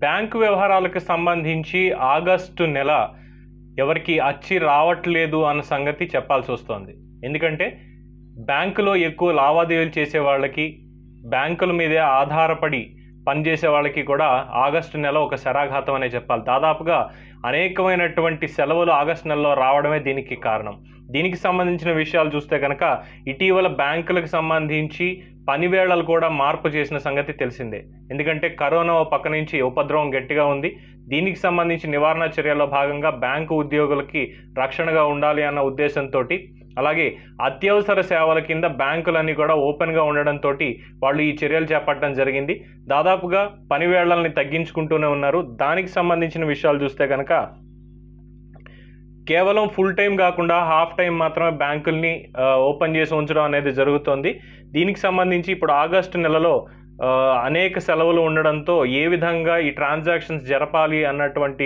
bank వ్యవహారాలకు సంబంధించి August నెల ఎవరికి అచ్చి రావట్లేదు అన్న సంగతి చెప్పాల్సి వస్తుంది ఎందుకంటే బ్యాంకులో ఎక్కువ లావాదేవీలు చేసే వాళ్ళకి బ్యాంకుల మీదే ఆధారపడి పనిచేసే వాళ్ళకి కూడా ఆగస్టు నెల ఒక శరాఘాతం అనే చెప్పాలి దాదాపుగా అనేకమైనటువంటి సెలవులు ఆగస్టు నెలలో రావడమే దీనికి కారణం దీనికి సంబంధించిన విషయాలు చూస్తే కనుక ఇటీవల బ్యాంకులకు సంబంధించి పనివేళలు కూడా మార్పు చేసిన సంగతి తెలిసిందే ఎందుకంటే కరోనా ఓ పక్క నుంచి ఉపద్రవం గట్టిగా ఉంది దీనికి సంబంధించి నివారణ చర్యల్లో భాగంగా బ్యాంకు ఉద్యోగులకి రక్షణగా ఉండాలి అన్న ఉద్దేశంతో అలాగే అత్యవసర సేవల కింద బ్యాంకులన్నీ కూడా ఓపెన్గా ఉండడంతో వాళ్ళు ఈ చర్యలు చేపట్టడం జరిగింది దాదాపుగా పనివేళ్లని తగ్గించుకుంటూనే ఉన్నారు దానికి సంబంధించిన విషయాలు చూస్తే కనుక కేవలం ఫుల్ టైం కాకుండా హాఫ్ టైం మాత్రమే బ్యాంకుల్ని ఆ, ఓపెన్ చేసి ఉంచడం అనేది జరుగుతోంది దీనికి సంబంధించి ఇప్పుడు ఆగస్టు నెలలో ఆ, అనేక సెలవులు ఉండడంతో ఏ విధంగా ఈ ట్రాన్సాక్షన్స్ జరపాలి అన్నటువంటి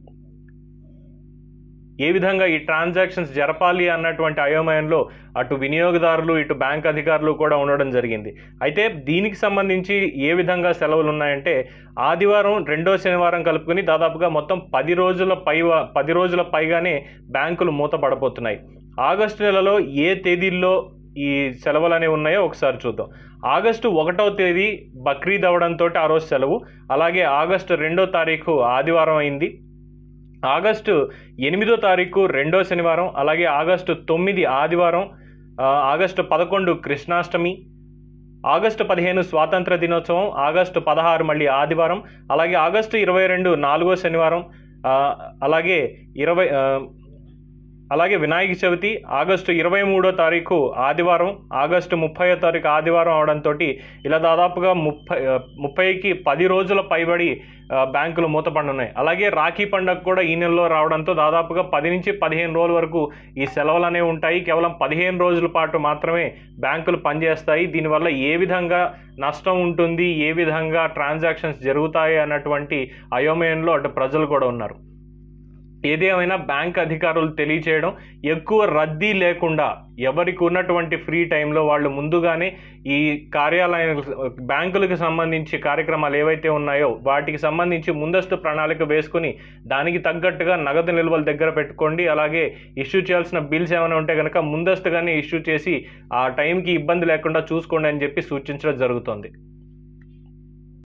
ఏ విధంగా ఈ ట్రాన్సాక్షన్స్ జరపాలి అన్నటువంటి అయోమయంలో అటు వినియోగదారులు ఇటు బ్యాంక్ అధికారులు కూడా ఉండడం జరిగింది అయితే దీనికి సంబంధించి ఏ విధంగా సెలవులు ఉన్నాయంటే ఆదివారం రెండో శనివారం కలుపుకొని దాదాపుగా మొత్తం పది రోజుల పై పది రోజుల పైగానే బ్యాంకులు మూతపడబోతున్నాయి ఆగస్టు నెలలో ఏ తేదీల్లో ఈ సెలవులు అనేవి ఉన్నాయో ఒకసారి చూద్దాం ఆగస్టు ఒకటో తేదీ బక్రీద్ అవడంతో ఆ రోజు సెలవు అలాగే ఆగస్టు రెండో తారీఖు ఆదివారం అయింది ఆగస్టు ఎనిమిదో తారీఖు రెండో శనివారం అలాగే ఆగస్టు తొమ్మిది ఆదివారం ఆ, ఆగస్టు పదకొండు కృష్ణాష్టమి ఆగస్టు పదిహేను స్వాతంత్ర దినోత్సవం ఆగస్టు పదహారు మళ్ళీ ఆదివారం అలాగే ఆగస్టు ఇరవై రెండు నాలుగో శనివారం ఆ, అలాగే ఇరవై ఆ, అలాగే వినాయక చవితి ఆగస్టు ఇరవై మూడో తారీఖు ఆదివారం ఆగస్టు ముప్పై తారీఖు ఆదివారం అవడంతో ఇలా దాదాపుగా ముప్పై ఆ, ముప్పైకి పది రోజుల పైబడి ఆ, బ్యాంకులు మూతపడున్నాయి అలాగే రాఖీ పండుగ కూడా ఈ నెలలో రావడంతో దాదాపుగా పది నుంచి పదిహేను రోజుల వరకు ఈ సెలవులు అనేవి ఉంటాయి కేవలం పదిహేను రోజుల పాటు మాత్రమే బ్యాంకులు పనిచేస్తాయి దీనివల్ల ఏ విధంగా నష్టం ఉంటుంది ఏ విధంగా ట్రాన్సాక్షన్స్ జరుగుతాయి అన్నటువంటి అయోమయంలో అటు ప్రజలు కూడా ఉన్నారు ఏదేమైనా బ్యాంక్ అధికారులు తెలియచేయడం ఎక్కువ రద్దీ లేకుండా ఎవరికి ఉన్నటువంటి ఫ్రీ టైంలో వాళ్ళు ముందుగానే ఈ కార్యాలయం బ్యాంకులకు సంబంధించి కార్యక్రమాలు ఏవైతే ఉన్నాయో వాటికి సంబంధించి ముందస్తు ప్రణాళిక వేసుకుని దానికి తగ్గట్టుగా నగదు నిల్వలు దగ్గర పెట్టుకోండి అలాగే ఇష్యూ చేయాల్సిన బిల్స్ ఏమైనా ఉంటే కనుక ముందస్తుగానే ఇష్యూ చేసి ఆ టైంకి ఇబ్బంది లేకుండా చూసుకోండి అని చెప్పి సూచించడం జరుగుతుంది